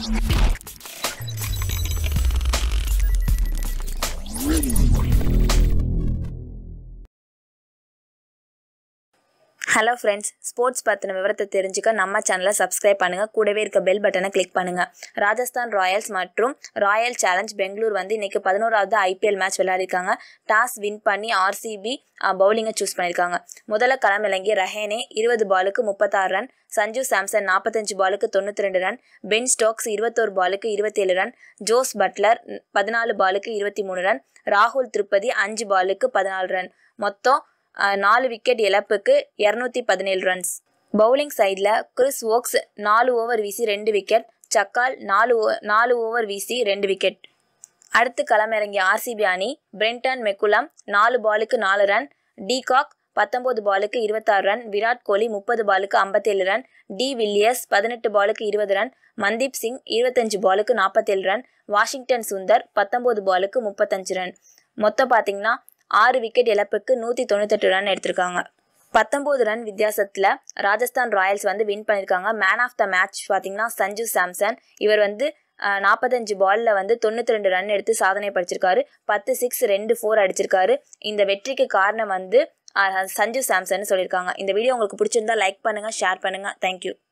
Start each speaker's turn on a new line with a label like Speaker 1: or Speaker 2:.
Speaker 1: hello friends sports பற்றின விவரத்தை தெரிஞ்சுக்க நம்ம சேனலை சப்ஸ்கிரைப் பண்ணுங்கள் கூடவே இருக்க பெல் பட்டனை கிளிக் பண்ணுங்கள் ராஜஸ்தான் ராயல்ஸ் மற்றும் ராயல் சேலஞ்ச் பெங்களூர் வந்து இன்னைக்கு பதினோராவது ஐபிஎல் மேட்ச் விளையாடிருக்காங்க டாஸ் வின் பண்ணி ஆர்சிபி பவுலிங்கை சூஸ் பண்ணியிருக்காங்க முதல்ல களமிறங்கிய ரஹேனே இருபது பாலுக்கு முப்பத்தாறு ரன் சஞ்சு சாம்சன் நாற்பத்தஞ்சு பாலுக்கு தொண்ணூற்றி ரெண்டு ரன் பென் ஸ்டோக்ஸ் இருபத்தோரு பாலுக்கு இருபத்தேழு ரன் ஜோஸ் பட்லர் பதினாலு பாலுக்கு இருபத்தி மூணு ரன் ராகுல் திருப்பதி அஞ்சு பாலுக்கு பதினாலு ரன் மொத்தம் அஹ், நாலு விக்கெட் இழப்புக்கு இரநூத்தி பதினேழு ரன்ஸ் பவுலிங் சைடில் கிறிஸ் ஓக்ஸ் நாலு ஓவர் வீசி ரெண்டு விக்கெட் சக்கால் நாலு ஓ- நாலு ஓவர் வீசி ரெண்டு விக்கெட் அடுத்து களமிறங்கிய ஆர்சிபி அணி பிரெண்டன் மெக்குலம் நாலு பாலுக்கு நாலு ரன் டிகாக் பத்தொன்பது பாலுக்கு இருபத்தாறு ரன் விராட் கோலி முப்பது பாலுக்கு ஐம்பத்தேழு ரன் டி வில்லியர்ஸ் பதினெட்டு பாலுக்கு இருபது ரன் மன்தீப் சிங் இருபத்தஞ்சு பாலுக்கு நாற்பத்தேழு ரன் வாஷிங்டன் சுந்தர் பத்தொன்பது பாலுக்கு முப்பத்தஞ்சு ரன் மொத்தம் பார்த்தீங்கன்னா ஆறு விக்கெட் இழப்புக்கு நூற்றி தொண்ணூத்தெட்டு ரன் எடுத்திருக்காங்க பத்தொம்போது ரன் வித்தியாசத்தில் ராஜஸ்தான் ராயல்ஸ் வந்து வின் பண்ணியிருக்காங்க மேன் ஆஃப் த மேட்ச் பார்த்தீங்கன்னா சஞ்சு சாம்சன் இவர் வந்து நாற்பத்தஞ்சு பாலில் வந்து தொண்ணூற்றி ரெண்டு ரன் எடுத்து சாதனை படிச்சிருக்காரு பத்து சிக்ஸ் ரெண்டு ஃபோர் அடிச்சிருக்காரு இந்த வெற்றிக்கு காரணம் வந்து அஹ், சஞ்சு சாம்சன் சொல்லியிருக்காங்க இந்த வீடியோ உங்களுக்கு பிடிச்சிருந்தா லைக் பண்ணுங்கள் ஷேர் பண்ணுங்கள் தேங்க்யூ